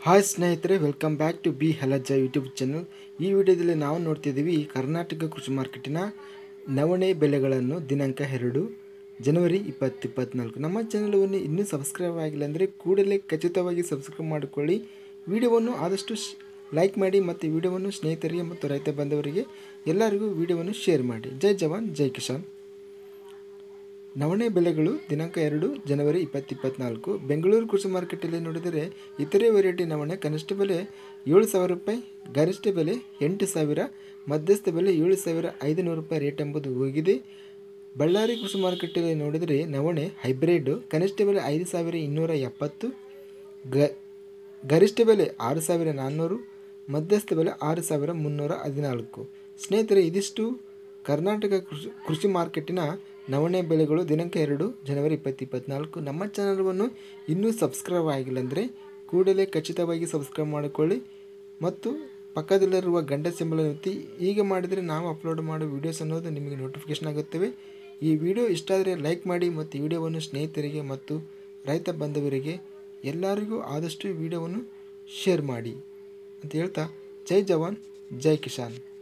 hi ಸ್ನೇಹಿತರೆ welcome back to ಬಿ ಹಲಜ್ಜ ಯೂಟ್ಯೂಬ್ ಚಾನಲ್ ಈ ವಿಡಿಯೋದಲ್ಲಿ ನಾವು ನೋಡ್ತಿದ್ದೀವಿ ಕರ್ನಾಟಕ ಕೃಷಿ ಮಾರ್ಕೆಟಿನ ನವಣೆ ಬೆಲೆಗಳನ್ನು ದಿನಾಂಕ ಎರಡು ಜನವರಿ ಇಪ್ಪತ್ತು ಇಪ್ಪತ್ತ್ನಾಲ್ಕು ನಮ್ಮ ಚಾನಲವನ್ನು ಇನ್ನೂ ಸಬ್ಸ್ಕ್ರೈಬ್ ಆಗಿಲ್ಲ ಅಂದರೆ ಕೂಡಲೇ ಖಚಿತವಾಗಿ ಸಬ್ಸ್ಕ್ರೈಬ್ ಮಾಡಿಕೊಳ್ಳಿ ವಿಡಿಯೋವನ್ನು ಆದಷ್ಟು ಲೈಕ್ ಮಾಡಿ ಮತ್ತು ವಿಡಿಯೋವನ್ನು ಸ್ನೇಹಿತರಿಗೆ ಮತ್ತು ರೈತ ಬಾಂಧವರಿಗೆ ಎಲ್ಲರಿಗೂ ವಿಡಿಯೋವನ್ನು ಶೇರ್ ಮಾಡಿ ಜೈ ಜವಾನ್ ಜೈ ಕಿಸಾನ್ ನವಣೆ ಬೆಲೆಗಳು ದಿನಾಂಕ ಎರಡು ಜನವರಿ ಇಪ್ಪತ್ತು ಇಪ್ಪತ್ತ್ನಾಲ್ಕು ಬೆಂಗಳೂರು ಕೃಷಿ ಮಾರ್ಕೆಟಲ್ಲಿ ನೋಡಿದರೆ ಇತರೆ ವೆರೈಟಿ ನವಣೆ ಕನಿಷ್ಠ ಬೆಲೆ ಏಳು ಸಾವಿರ ರೂಪಾಯಿ ಗರಿಷ್ಠ ಬೆಲೆ ಎಂಟು ಸಾವಿರ ಮಧ್ಯಸ್ಥ ಬೆಲೆ ಏಳು ಸಾವಿರ ಐದುನೂರು ರೂಪಾಯಿ ರೇಟ್ ಎಂಬುದು ಹೋಗಿದೆ ಬಳ್ಳಾರಿ ಕೃಷಿ ಮಾರ್ಕೆಟಲ್ಲಿ ನೋಡಿದರೆ ನವಣೆ ಹೈಬ್ರಿಡ್ ಕನಿಷ್ಠ ಬೆಲೆ ಐದು ಸಾವಿರ ಇನ್ನೂರ ಎಪ್ಪತ್ತು ಗ ಗರಿಷ್ಠ ಬೆಲೆ ಆರು ಸಾವಿರ ನಾನ್ನೂರು ಮಧ್ಯಸ್ಥ ಬೆಲೆ ಆರು ಸಾವಿರ ಮುನ್ನೂರ ಹದಿನಾಲ್ಕು ಸ್ನೇಹಿತರೆ ಇದಿಷ್ಟು ಕರ್ನಾಟಕ ಕೃಷಿ ಕೃಷಿ ಮಾರ್ಕೆಟಿನ ನವಣೆ ಬೆಲೆಗಳು ದಿನಾಂಕ ಎರಡು ಜನವರಿ ಇಪ್ಪತ್ತು ಇಪ್ಪತ್ತ್ನಾಲ್ಕು ನಮ್ಮ ಚಾನಲವನ್ನು ಇನ್ನೂ ಸಬ್ಸ್ಕ್ರೈಬ್ ಆಗಿಲ್ಲ ಅಂದರೆ ಕೂಡಲೇ ಖಚಿತವಾಗಿ ಸಬ್ಸ್ಕ್ರೈಬ್ ಮಾಡಿಕೊಳ್ಳಿ ಮತ್ತು ಪಕ್ಕದಲ್ಲಿರುವ ಗಂಡ ಸಿಂಬಲ್ ಒತ್ತಿ ಈಗ ಮಾಡಿದರೆ ನಾವು ಅಪ್ಲೋಡ್ ಮಾಡೋ ವೀಡಿಯೋಸ್ ಅನ್ನೋದು ನಿಮಗೆ ನೋಟಿಫಿಕೇಶನ್ ಆಗುತ್ತವೆ ಈ ವಿಡಿಯೋ ಇಷ್ಟ ಆದರೆ ಲೈಕ್ ಮಾಡಿ ಮತ್ತು ವಿಡಿಯೋವನ್ನು ಸ್ನೇಹಿತರಿಗೆ ಮತ್ತು ರೈತ ಬಾಂಧವರಿಗೆ ಎಲ್ಲರಿಗೂ ಆದಷ್ಟು ವಿಡಿಯೋವನ್ನು ಶೇರ್ ಮಾಡಿ ಅಂತ ಹೇಳ್ತಾ ಜೈ ಜವಾನ್ ಜೈ ಕಿಸಾನ್